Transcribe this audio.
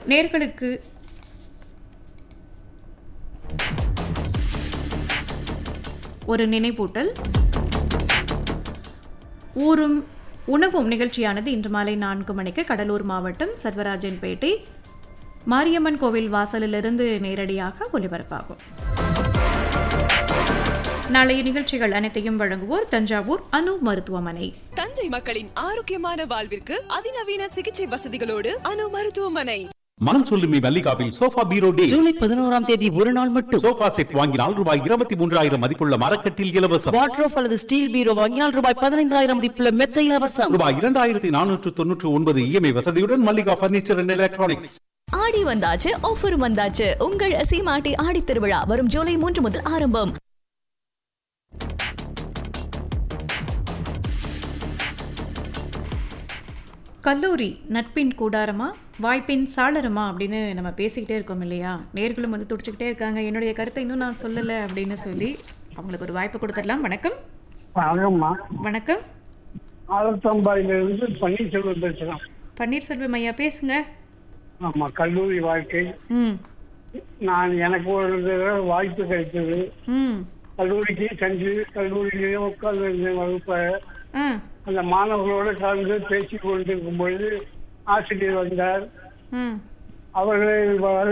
நேர்களுக்கு ஒரு நினைப்பூட்டல் ஊரும் உணவும் நிகழ்ச்சியானது இன்று மாலை நான்கு மணிக்கு கடலூர் மாவட்டம் சர்வராஜன்பேட்டை மாரியம்மன் கோவில் வாசலிலிருந்து நேரடியாக ஒலிபரப்பாகும் நாளைய நிகழ்ச்சிகள் அனைத்தையும் வழங்குவோர் தஞ்சாவூர் அணு மருத்துவமனை தஞ்சை மக்களின் ஆரோக்கியமான வாழ்விற்கு அதிநவீன சிகிச்சை வசதிகளோடு அணு மருத்துவமனை மனம் சொல்லுமே மல்லிகாவில் சோஃபா பீரோ டே ஜூலை பதினோராம் தேதி ஒரு நாள் மட்டும் சோஃபா செட் வாங்கினால் ரூபாய் இருபத்தி மூன்றாயிரம் மதிப்புள்ள மரக்கட்டில் இலவசம் வாட்ரோஃப் அல்லது ஸ்டீல் பீரோ வாங்கினால் ரூபாய் பதினைந்தாயிரம் மதிப்புள்ள மெத்த இலவசம் ரூபாய் இரண்டாயிரத்தி நானூற்று தொன்னூற்று ஒன்பது இஎம்ஐ வசதியுடன் மல்லிகா பர்னிச்சர் அண்ட் எலக்ட்ரானிக்ஸ் ஆடி வந்தாச்சு ஆஃபர் வந்தாச்சு உங்கள் சீமாட்டி ஆடி திருவிழா வரும் ஜூலை மூன்று முதல் ஆரம்பம் கல்லூரி நட்பின் கூடாரமா வாய்ப்பின் சாளரமா அப்படின்னு நம்ம பேசிக்கிட்டே இருக்கோம் இல்லையா நேர்களும் வந்து துடிச்சுக்கிட்டே இருக்காங்க என்னுடைய கருத்தை இன்னும் நான் சொல்லலை அப்படின்னு சொல்லி அவங்களுக்கு ஒரு வாய்ப்பு கொடுத்துடலாம் வணக்கம் வணக்கம்மா வணக்கம் ஆலத்தம்பாயிலிருந்து பன்னீர்செல்வம் பேசுகிறேன் பன்னீர்செல்வம் ஐயா பேசுங்க ஆமாம் கல்லூரி வாழ்க்கை ம் நான் எனக்கு ஒரு தடவை வாய்ப்பு கிடைத்தது ம் கல்லூரிக்கு சென்று கல்லூரியிலேயே உட்கார்ந்து வகுப்பை ஆ அந்த மாணவர்களோடு கலந்து பேசிக் கொண்டிருக்கும் பொழுது ஆசிரியர் வந்தார் ம் அவர்களை